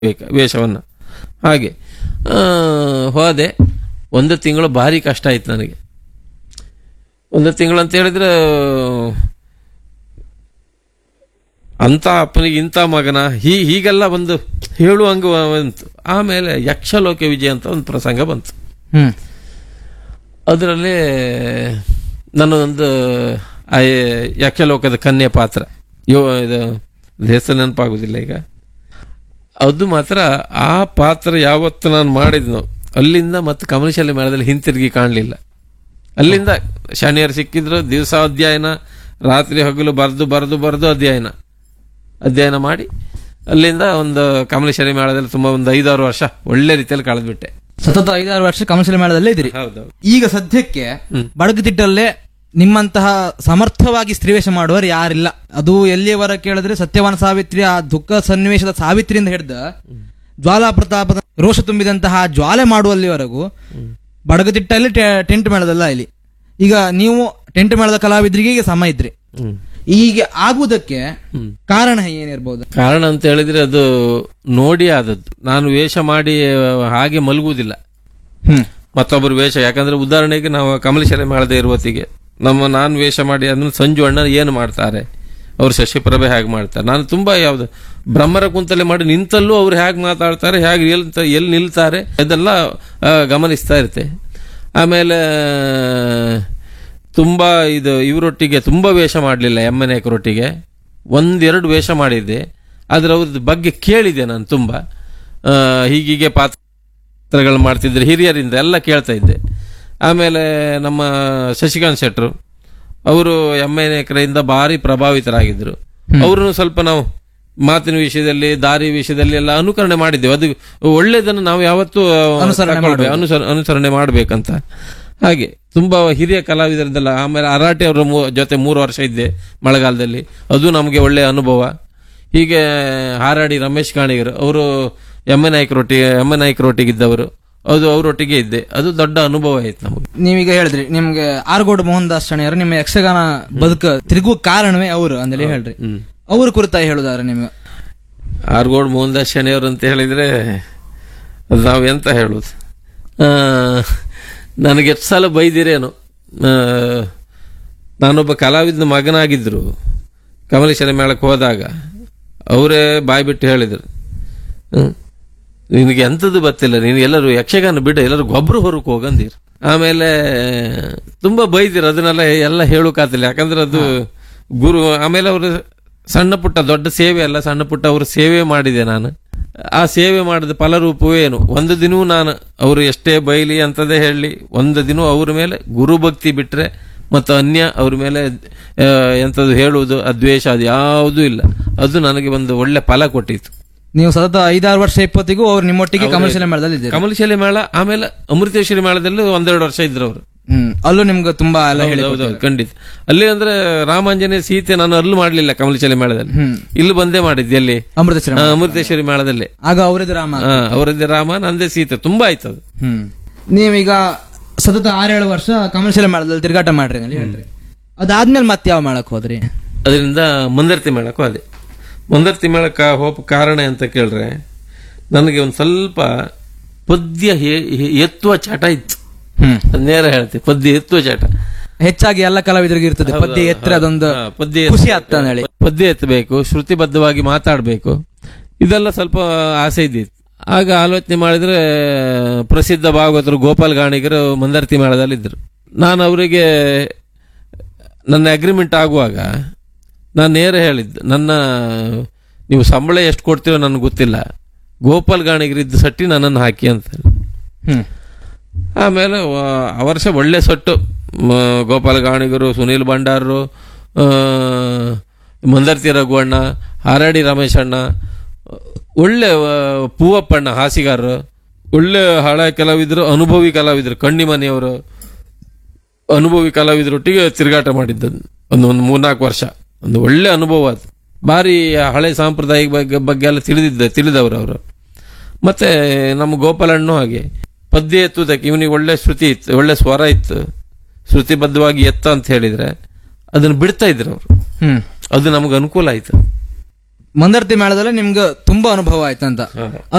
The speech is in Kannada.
ಬೇಕು ವೇಷವನ್ನು ಹಾಗೆ ಆ, ಹೋದೆ ಒಂದು ತಿಂಗಳು ಭಾರಿ ಕಷ್ಟ ಆಯ್ತು ನನಗೆ ಒಂದು ತಿಂಗಳು ಅಂತ ಹೇಳಿದ್ರೆ ಅಂಥ ಅಪ್ಪನಿಗೆ ಇಂಥ ಮಗನ ಹೀ ಹೀಗೆಲ್ಲ ಒಂದು ಹೇಳುವಂಗ ಬಂತು ಆಮೇಲೆ ಯಕ್ಷಲೋಕ ವಿಜಯ ಅಂತ ಒಂದು ಪ್ರಸಂಗ ಬಂತು ಹ್ಮ್ ಅದರಲ್ಲಿ ನನ್ನದೊಂದು ಆ ಯಕ್ಷಲೋಕದ ಕನ್ಯೆ ಪಾತ್ರ ಯೋ ಇದು ಹೆಸರು ನೆನಪಾಗುದಿಲ್ಲ ಈಗ ಅದು ಮಾತ್ರ ಆ ಪಾತ್ರ ಯಾವತ್ತು ನಾನು ಮಾಡಿದ್ನೋ ಅಲ್ಲಿಂದ ಮತ್ತೆ ಕಮರ್ಷಿಯಲ್ ಮೇಳದಲ್ಲಿ ಹಿಂತಿರುಗಿ ಕಾಣಲಿಲ್ಲ ಅಲ್ಲಿಂದ ಶನಿಯರು ಸಿಕ್ಕಿದ್ರು ದಿವಸ ಅಧ್ಯಯನ ರಾತ್ರಿ ಹಗಲು ಬರೆದು ಬರೆದು ಬರೆದು ಅಧ್ಯಯನ ಅಧ್ಯಯನ ಮಾಡಿ ಅಲ್ಲಿಂದ ಒಂದು ಕಮಲೇಶ್ವರಿ ಮೇಳದಲ್ಲಿ ತುಂಬಾ ಒಂದು ಐದಾರು ವರ್ಷ ಒಳ್ಳೆ ರೀತಿಯಲ್ಲಿ ಕಳೆದ್ಬಿಟ್ಟೆ ಸತತ ಐದಾರು ವರ್ಷ ಕಮರ್ಷಿಯಲ್ ಮೇಳದಲ್ಲೇ ಇದ್ದೀರಿ ಹೌದೌದು ಈಗ ಸದ್ಯಕ್ಕೆ ಬಡಗುತಿಟ್ಟಲ್ಲೇ ನಿಮ್ಮಂತಹ ಸಮರ್ಥವಾಗಿ ಸ್ತ್ರೀವೇಷ ಮಾಡುವವರು ಯಾರಿಲ್ಲ ಅದು ಎಲ್ಲಿಯವರ ಕೇಳಿದ್ರೆ ಸತ್ಯವಾನ ಸಾವಿತ್ರಿ ಆ ದುಃಖ ಸನ್ನಿವೇಶದ ಸಾವಿತ್ರಿಯಿಂದ ಹಿಡಿದ ಜ್ವಾಲಾ ಪ್ರತಾಪದ ರೋಷ ತುಂಬಿದಂತಹ ಜ್ವಾಲೆ ಮಾಡುವಲ್ಲಿವರೆಗೂ ಬಡಗುತಿಟ್ಟಲ್ಲಿ ಟೆ- ಟೆಂಟ್ ಮೇಳದಲ್ಲ ಇಲ್ಲಿ ಈಗ ನೀವು ಟೆಂಟ್ ಮೇಳದ ಕಲಾವಿದರಿಗೆ ಈಗ ಸಮ ಇದ್ರಿ ಹ್ಮ್ ಹೀಗೆ ಆಗುವುದಕ್ಕೆ ಕಾರಣ ಏನಿರ್ಬೋದು ಕಾರಣ ಅಂತ ಹೇಳಿದ್ರೆ ಅದು ನೋಡಿ ಆದದ್ದು ನಾನು ವೇಷ ಮಾಡಿ ಹಾಗೆ ಮಲಗುವುದಿಲ್ಲ ಹ್ಮ್ ಮತ್ತೊಬ್ಬರು ವೇಷ ಯಾಕಂದ್ರೆ ಉದಾಹರಣೆಗೆ ನಾವು ಕಮಲೇಶ್ವರ ಮಾಡದೇ ಇರುವತ್ತಿಗೆ ನಮ್ಮ ನಾನು ವೇಷ ಮಾಡಿ ಅಂದ್ರೆ ಸಂಜು ಅಣ್ಣ ಏನು ಮಾಡ್ತಾರೆ ಅವ್ರು ಶಶಿಪ್ರಭೆ ಹೇಗೆ ಮಾಡ್ತಾರೆ ನಾನು ತುಂಬಾ ಯಾವ್ದು ಬ್ರಹ್ಮರ ಕುಂತಲೆ ಮಾಡಿ ನಿಂತಲ್ಲೂ ಅವ್ರು ಹೇಗೆ ಮಾತಾಡ್ತಾರೆ ಹೇಗೆ ಎಲ್ಲಿ ಎಲ್ಲಿ ನಿಲ್ತಾರೆ ಇದೆಲ್ಲ ಆ, ಗಮನಿಸ್ತಾ ಇರ್ತೆ ಆಮೇಲೆ ತುಂಬಾ ಇದು ಇವರೊಟ್ಟಿಗೆ ತುಂಬಾ ವೇಷ ಮಾಡಲಿಲ್ಲ ಎಮ್ಮನೇಕರೊಟ್ಟಿಗೆ ಒಂದೆರಡು ವೇಷ ಮಾಡಿದ್ದೆ ಆದ್ರೆ ಅವ್ರದ್ದು ಬಗ್ಗೆ ಕೇಳಿದೆ ನಾನು ತುಂಬಾ ಆ, ಹೀಗೀಗೆ ಪಾತ್ರ ಪಾತ್ರಗಳು ಮಾಡ್ತಿದ್ರು ಹಿರಿಯರಿಂದ ಎಲ್ಲ ಕೇಳ್ತಾ ಇದ್ದೆ ಆಮೇಲೆ ನಮ್ಮ ಶಶಿಕಾಂತ್ ಶೆಟ್ರು ಅವರು ಎಮ್ ಎನ್ ಎಕರೆಯಿಂದ ಭಾರಿ ಪ್ರಭಾವಿತರಾಗಿದ್ದರು ಅವ್ರನ್ನು ಸ್ವಲ್ಪ ನಾವು ಮಾತಿನ ವಿಷಯದಲ್ಲಿ ದಾರಿ ವಿಷಯದಲ್ಲಿ ಎಲ್ಲ ಅನುಕರಣೆ ಮಾಡಿದ್ದೇವೆ ಅದು ಒಳ್ಳೇದನ್ನು ನಾವು ಯಾವತ್ತೂ ಆ, ಅನುಸರಣೆ ತಗೊಳ್ಬೇಕು, ಅನುಸರ ಅನುಸರಣೆ ಮಾಡ್ಬೇಕಂತ ಹಾಗೆ ತುಂಬಾ ಹಿರಿಯ ಕಲಾವಿದರದ್ದೆಲ್ಲ ಆಮೇಲೆ ಅರಾಟೆ ಅವರ ಮೂ- ಜೊತೆ ಮೂರು ವರ್ಷ ಇದ್ದೆ ಮಳೆಗಾಲದಲ್ಲಿ ಅದು ನಮಗೆ ಒಳ್ಳೆಯ ಅನುಭವ ಹೀಗೆ ಹಾರಾಡಿ ರಮೇಶ್ ಕಾಣಿಗರು ಅವರು ಎಮ್ ಎನ್ ನಾಯ್ಕರೊಟ್ಟಿಗೆ ಎಮ್ ಎನ್ ನಾಯ್ಕರೊಟ್ಟಿಗಿದ್ದವರು ಅದು ಅವರೊಟ್ಟಿಗೆ ಇದ್ದೆ ಅದು ದೊಡ್ಡ ಅನುಭವ ಆಯ್ತು ನಮಗೆ ನೀವೀಗ ಹೇಳಿದ್ರಿ ನಿಮ್ಗೆ ಆರ್ಗೋಡ್ ಮೋಹನ್ ದಾಸ್ ಶಣಿಯರು ನಿಮ್ಮ ಯಕ್ಷಗಾನ ಬದುಕ ತಿರುಗುವ ಕಾರಣವೇ ಅವರು ಅಂದೇಳಿ ಹೇಳ್ರಿ ಹ್ಮ್ ಅವ್ರ ಕುರಿತಾಗಿ ಹೇಳುದಾರೆ ನಿಮ್ಗೆ ಆರ್ಗೋಡ್ ಮೋಹನ್ ದಾಸ್ ಶನಿಯವರು ಅಂತ ಹೇಳಿದ್ರೆ ಅದು ನಾವು ಎಂತ ಹೇಳುದು ಆ, ನನಗೆ ಎಷ್ಟು ಸಲ ಬೈದಿರೇನು ಆ, ನಾನೊಬ್ಬ ಕಲಾವಿದನ ಮಗನಾಗಿದ್ರು ಕಮಲೇಶ್ವರ ಮೇಳಕ್ಕೆ ಹೋದಾಗ ಅವರೇ ಬಾಯಿ ಬಿಟ್ಟು ಹೇಳಿದರು ಹ್ಮ್. ನಿನಗೆ ಎಂಥದ್ದು ಗೊತ್ತಿಲ್ಲ ನೀನು ಎಲ್ಲರೂ ಯಕ್ಷಗಾನ ಬಿಡ ಎಲ್ಲರೂ ಗೊಬ್ಬರ ಹೊರಕ್ಕೆ ಹೋಗಂದಿರು ಆಮೇಲೆ ತುಂಬಾ ಬೈದಿರು ಅದನ್ನೆಲ್ಲ ಎಲ್ಲ ಹೇಳೋಕಾತಿಲ್ಲ ಯಾಕಂದ್ರೆ ಅದು ಗುರು ಆಮೇಲೆ ಅವರು ಸಣ್ಣ ಪುಟ್ಟ ದೊಡ್ಡ ಸೇವೆ ಅಲ್ಲ ಸಣ್ಣ ಪುಟ್ಟ ಅವರು ಸೇವೆ ಮಾಡಿದೆ ನಾನು ಆ ಸೇವೆ ಮಾಡಿದ ಫಲರೂಪವೇನು ಒಂದು ದಿನವೂ ನಾನು ಅವರು ಎಷ್ಟೇ ಬೈಲಿ ಅಂತದೇ ಹೇಳಲಿ ಒಂದು ದಿನ ಅವ್ರ ಮೇಲೆ ಗುರುಭಕ್ತಿ ಬಿಟ್ರೆ ಮತ್ತು ಅನ್ಯ ಅವ್ರ ಮೇಲೆ ಆ, ಎಂಥದ್ದು ಹೇಳುವುದು ಅದ್ವೇಷ ಅದು ಯಾವುದೂ ಇಲ್ಲ ಅದು ನನಗೆ ಒಂದು ಒಳ್ಳೆ ಫಲ ಕೊಟ್ಟಿತ್ತು ನೀವು ಸತತ ಐದಾರು ವರ್ಷ ಇಪ್ಪತ್ತಿಗೂ ಅವ್ರು ನಿಮ್ಮೊಟ್ಟಿಗೆ ಕಮರ್ಷಿಯಲ್ ಮೇಳದಲ್ಲಿ ಇದ್ದೀರಿ ಕಮಲಶಾಲೆ ಮೇಳ ಆಮೇಲೆ ಅಮೃತೇಶ್ವರಿ ಮೇಳದಲ್ಲೂ ಒಂದೆರಡು ವರ್ಷ ಇದ್ರು ಅವರು ಹ್ಮ್ ಅಲ್ಲೂ ನಿಮ್ಗೆ ತುಂಬಾ ಎಲ್ಲ ಹೇಳಿ ಹೌದೌದು ಖಂಡಿತ ಅಲ್ಲಿ ಅಂದ್ರೆ ರಾಮಾಂಜನೇಯ ಸೀತೆ ನಾನು ಅಲ್ಲೂ ಮಾಡ್ಲಿಲ್ಲ ಕಮಲಶಾಲೆ ಮೇಳದಲ್ಲಿ ಹ್ಮ್ ಇಲ್ಲಿ ಬಂದೇ ಮಾಡಿದ್ದೆ ಅಲ್ಲಿ ಅಮೃತೇಶ್ವರ ಆ, ಅಮೃತೇಶ್ವರಿ ಮೇಳದಲ್ಲಿ ಆಗ ಅವರದ್ದು ರಾಮ ಆ, ಅವರದ್ದೇ ರಾಮ ನಂದೇ ಸೀತೆ ತುಂಬಾ ಆಯ್ತು ಅದು ಹ್ಮ್ ನೀವೀಗ ಸತತ ಆರೇಳು ವರ್ಷ ಕಮರ್ಷಿಯಲ್ ಮೇಳದಲ್ಲಿ ತಿರುಗಾಟ ಮಾಡ್ರಿ ಅಂತ ಹೇಳ್ರಿ ಅದಾದ್ಮೇಲೆ ಮತ್ತೆ ಯಾವ ಮೇಳಕ್ಕೆ ಹೋದ್ರಿ ಅದರಿಂದ ಮುಂದರ್ತಿ ಮೇಳಕ್ಕೂ ಅದೇ ಮುಂದರ್ತಿ ಮೇಳಕ್ಕೆ ಹೋಪ ಕಾರಣ ಅಂತ ಕೇಳ್ರೆ ನನಗೆ ಒಂದು ಸ್ವಲ್ಪ ಪದ್ಯ ಹೇ- ಹೇ- ಎತ್ತುವ ಚಟ ಇತ್ತು ಹ್ಮ್ ಅದ್ ನೇರ ಹೇಳ್ತೀನಿ ಪದ್ಯ ಎತ್ತುವ ಚಟ ಹೆಚ್ಚಾಗಿ ಎಲ್ಲ ಕಲಾವಿದರಿಗೆ ಇರ್ತದೆ ಪದ್ಯ ಎತ್ತರ ಅದೊಂದು ಹಾ, ಪದ್ಯ ಖುಷಿ ಆಗ್ತದೆ ಅಂತ ಹೇಳಿ ಪದ್ಯ ಎತ್ತಬೇಕು ಶ್ರುತಿಬದ್ಧವಾಗಿ ಮಾತಾಡಬೇಕು ಇದೆಲ್ಲ ಸ್ವಲ್ಪ ಆಸೆ ಇದ್ದಿತ್ತು ಆಗ ಆಲೋಚನೆ ಮಾಡಿದ್ರೆ ಪ್ರಸಿದ್ಧ ಭಾಗವತರು ಗೋಪಾಲ್ ಗಾಣಿಗರು ಮಂದರ್ತಿ ಮೇಳದಲ್ಲಿದ್ದರು ನಾನು ಅವರಿಗೆ ನನ್ನ ಅಗ್ರಿಮೆಂಟ್ ಆಗುವಾಗ ನಾನು ನೇರ ಹೇಳಿದ್ದು ನನ್ನ ನೀವು ಸಂಬಳ ಎಷ್ಟು ಕೊಡ್ತೀರೋ ನನಗೆ ಗೊತ್ತಿಲ್ಲ ಗೋಪಾಲ್ ಗಾಣಿಗರಿದ್ದ ಸಟ್ಟಿ ನನ್ನನ್ನು ಹಾಕಿ ಅಂತ ಹ್ಮ್ ಆಮೇಲೆ ವ- ಆ ವರ್ಷ ಒಳ್ಳೆ ಸೊಟ್ಟು ಮ, ಗೋಪಾಲ ಗಾಣಿಗರು ಸುನೀಲ್ ಭಂಡಾರರು ಆ, ಮಂದರ್ತಿ ರಘುವಣ್ಣ ಹಾರಾಡಿ ರಮೇಶಣ್ಣ ಒಳ್ಳೆ ಆ, ಪೂವಪ್ಪಣ್ಣ ಹಾಸಿಗಾರರು ಒಳ್ಳೆ ಹಳೆ ಕಲಾವಿದರು ಅನುಭವಿ ಕಲಾವಿದರು ಕಣ್ಣಿಮನೆಯವರು ಅನುಭವಿ ಕಲಾವಿದರೊಟ್ಟಿಗೆ ತಿರುಗಾಟ ಮಾಡಿದ್ದದ್ದು ಒಂದು ಒಂದು ಮೂರ್ನಾಲ್ಕು ವರ್ಷ ಒಂದು ಒಳ್ಳೆ ಅನುಭವ ಅದು ಭಾರಿ ಹಳೆ ಸಾಂಪ್ರದಾಯಿಕ ಬಗ್ಗೆ ಬಗ್ಗೆ ಎಲ್ಲ ತಿಳಿದಿದ್ದ ತಿಳಿದವರು ಅವರು ಮತ್ತೆ ನಮ್ಮ ಗೋಪಾಲಣ್ಣು ಹಾಗೆ ಪದ್ಯ ಎತ್ತುವುದಕ್ಕೆ ಇವನಿಗೆ ಒಳ್ಳೆ ಶ್ರುತಿ ಇತ್ತು ಒಳ್ಳೆ ಸ್ವರ ಇತ್ತು ಶ್ರುತಿಬದ್ಧವಾಗಿ ಎತ್ತ ಅಂತ ಹೇಳಿದ್ರೆ ಅದನ್ನು ಬಿಡ್ತಾ ಇದ್ರು ಅವರು ಹ್ಮ್ ಅದು ನಮಗೆ ಅನುಕೂಲ ಆಯ್ತು ಮಂದರ್ತಿ ಮೇಳದಲ್ಲಿ ನಿಮ್ಗೆ ತುಂಬಾ ಅನುಭವ ಆಯ್ತಂತ